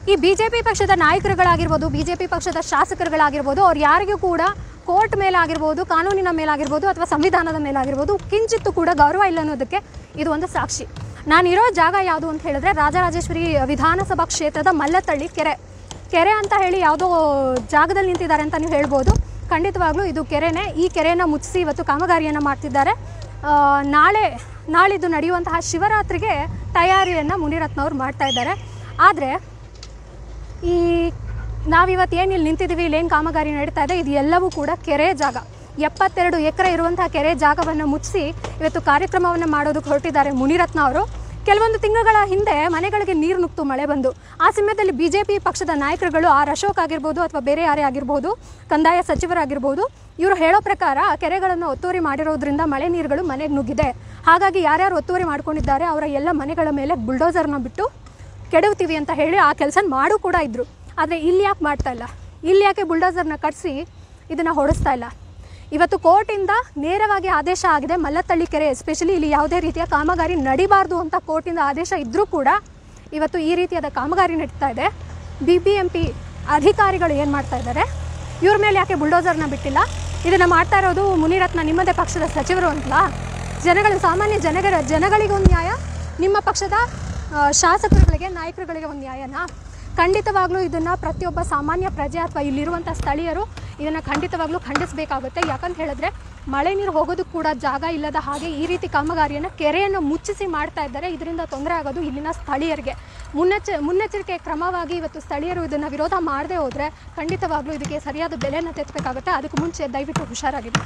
ಈ B J P ಪಕ್ಷದ ನಾಯಕರುಗಳಾಗಿರ್ಬೋದು B J P ಪಕ್ಷದ ಶಾಸಕರುಗಳಾಗಿರ್ಬೋದು ಅವ್ರು ಯಾರಿಗೂ ಕೂಡ ಕೋರ್ಟ್ ಮೇಲಾಗಿರ್ಬೋದು ಕಾನೂನಿನ ಮೇಲಾಗಿರ್ಬೋದು ಅಥವಾ ಸಂವಿಧಾನದ ಮೇಲಾಗಿರ್ಬೋದು ಕಿಂಚಿತ್ತು ಕೂಡ ಗೌರವ ಇಲ್ಲ ಅನ್ನೋದಕ್ಕೆ ಇದು ಒಂದು ಸಾಕ್ಷಿ ನಾನಿರೋ ಜಾಗ ಯಾವುದು ಅಂತ ಹೇಳಿದ್ರೆ ರಾಜರಾಜೇಶ್ವರಿ ವಿಧಾನಸಭಾ ಕ್ಷೇತ್ರದ ಮಲ್ಲತ್ತಳ್ಳಿ ಕೆರೆ ಕೆರೆ ಅಂತ ಹೇಳಿ ಯಾವುದೋ ಜಾಗದಲ್ಲಿ ನಿಂತಿದ್ದಾರೆ ಅಂತ ನೀವು ಹೇಳ್ಬೋದು ಖಂಡಿತವಾಗ್ಲೂ ಇದು ಕೆರೆನೇ ಈ ಕೆರೆಯನ್ನು ಮುಚ್ಚಿಸಿ ಇವತ್ತು ಕಾಮಗಾರಿಯನ್ನು ಮಾಡ್ತಿದ್ದಾರೆ ಆ, ನಾಳೆ ನಾಳಿದ್ದು ನಡೆಯುವಂತಹ ಶಿವರಾತ್ರಿಗೆ ತಯಾರಿಯನ್ನು ಮುನಿರತ್ನವ್ರು ಮಾಡ್ತಾ ಇದ್ದಾರೆ ಆದರೆ ಈ ನಾವಿವತ್ತು ಏನು ಇಲ್ಲಿ ನಿಂತಿದ್ದೀವಿ ಇಲ್ಲೇನು ಕಾಮಗಾರಿ ನಡೀತಾ ಇದೆ ಇದು ಎಲ್ಲವೂ ಕೂಡ ಕೆರೆ ಜಾಗ ಎಪ್ಪತ್ತೆರಡು ಎಕರೆ ಇರುವಂತಹ ಕೆರೆ ಜಾಗವನ್ನು ಮುಚ್ಚಿಸಿ ಇವತ್ತು ಕಾರ್ಯಕ್ರಮವನ್ನು ಮಾಡೋದಕ್ಕೆ ಹೊರಟಿದ್ದಾರೆ ಮುನಿರತ್ನ ಅವರು ಕೆಲವೊಂದು ತಿಂಗಳ ಹಿಂದೆ ಮನೆಗಳಿಗೆ ನೀರು ನುಗ್ತು ಮಳೆ ಬಂದು ಆ ಸಮಯದಲ್ಲಿ ಬಿ ಜೆ ಪಿ ಪಕ್ಷದ ನಾಯಕರುಗಳು ಆರ್ ಅಶೋಕ್ ಆಗಿರ್ಬೋದು ಅಥವಾ ಬೇರೆ ಯಾರೇ ಆಗಿರ್ಬೋದು ಕಂದಾಯ ಸಚಿವರಾಗಿರ್ಬೋದು ಇವರು ಹೇಳೋ ಪ್ರಕಾರ ಆ ಕೆರೆಗಳನ್ನು ಒತ್ತುವರಿ ಮಾಡಿರೋದ್ರಿಂದ ಮಳೆ ನೀರುಗಳು ಮನೆಗೆ ನುಗ್ಗಿದೆ ಹಾಗಾಗಿ ಯಾರ್ಯಾರು ಒತ್ತುವರಿ ಮಾಡ್ಕೊಂಡಿದ್ದಾರೆ ಅವರ ಎಲ್ಲ ಮನೆಗಳ ಮೇಲೆ ಬುಲ್ಡೋಸರ್ನ ಬಿಟ್ಟು ಕೆಡವ್ತೀವಿ ಅಂತ ಹೇಳಿ ಆ ಕೆಲಸ ಮಾಡು ಕೂಡ ಇದ್ರು ಆದರೆ ಇಲ್ಲಿ ಯಾಕೆ ಮಾಡ್ತಾ ಇಲ್ಲ ಇಲ್ಲಿ ಯಾಕೆ ಬುಲ್ಡೋಸರ್ನ ಕಟ್ಸಿ ಇದನ್ನು ಹೊಡಿಸ್ತಾ ಇಲ್ಲ ಇವತ್ತು ಕೋರ್ಟಿಂದ ನೇರವಾಗಿ ಆದೇಶ ಆಗಿದೆ ಮಲ್ಲತ್ತಳ್ಳಿ ಕೆರೆ ಎಸ್ಪೆಷಲಿ ಇಲ್ಲಿ ಯಾವುದೇ ರೀತಿಯ ಕಾಮಗಾರಿ ನಡಿಬಾರ್ದು ಅಂತ ಕೋರ್ಟಿಂದ ಆದೇಶ ಇದ್ದರೂ ಕೂಡ ಇವತ್ತು ಈ ರೀತಿಯಾದ ಕಾಮಗಾರಿ ನಡೀತಾ ಇದೆ ಬಿ ಬಿ ಎಂ ಪಿ ಅಧಿಕಾರಿಗಳು ಏನು ಮಾಡ್ತಾ ಇದ್ದಾರೆ ಇವ್ರ ಮೇಲೆ ಯಾಕೆ ಬುಲ್ಡೋಸರ್ನ ಬಿಟ್ಟಿಲ್ಲ ಇದನ್ನು ಮಾಡ್ತಾ ಇರೋದು ಮುನಿರತ್ನ ನಿಮ್ಮದೇ ಪಕ್ಷದ ಸಚಿವರು ಅಂತಲಾ ಜನಗಳು ಸಾಮಾನ್ಯ ಜನಗರ ಜನಗಳಿಗೆ ಒಂದು ನ್ಯಾಯ ನಿಮ್ಮ ಪಕ್ಷದ ಆ, ಶಾಸಕರುಗಳಿಗೆ ನಾಯಕರುಗಳಿಗೆ ಒಂದು ನ್ಯಾಯನಾ ಖಂಡಿತವಾಗ್ಲೂ ಇದನ್ನು ಪ್ರತಿಯೊಬ್ಬ ಸಾಮಾನ್ಯ ಪ್ರಜೆ ಅಥವಾ ಇಲ್ಲಿರುವಂಥ ಸ್ಥಳೀಯರು ಇದನ್ನು ಖಂಡಿತವಾಗ್ಲೂ ಖಂಡಿಸಬೇಕಾಗುತ್ತೆ ಯಾಕಂತ ಹೇಳಿದ್ರೆ ಮಳೆ ನೀರು ಹೋಗೋದಕ್ಕೆ ಕೂಡ ಜಾಗ ಇಲ್ಲದ ಹಾಗೆ ಈ ರೀತಿ ಕಾಮಗಾರಿಯನ್ನು ಕೆರೆಯನ್ನು ಮುಚ್ಚಿಸಿ ಮಾಡ್ತಾ ಇದ್ದಾರೆ ಇದರಿಂದ ತೊಂದರೆ ಆಗೋದು ಇಲ್ಲಿನ ಸ್ಥಳೀಯರಿಗೆ ಮುನ್ನೆಚ್ಚ ಮುನ್ನೆಚ್ಚರಿಕೆ ಕ್ರಮವಾಗಿ ಇವತ್ತು ಸ್ಥಳೀಯರು ಇದನ್ನು ವಿರೋಧ ಮಾಡದೆ ಹೋದರೆ ಖಂಡಿತವಾಗ್ಲೂ ಇದಕ್ಕೆ ಸರಿಯಾದ ಬೆಲೆಯನ್ನು ತೆತ್ತಬೇಕಾಗುತ್ತೆ ಅದಕ್ಕೆ ಮುಂಚೆ ದಯವಿಟ್ಟು ಹುಷಾರಾಗಿರಿ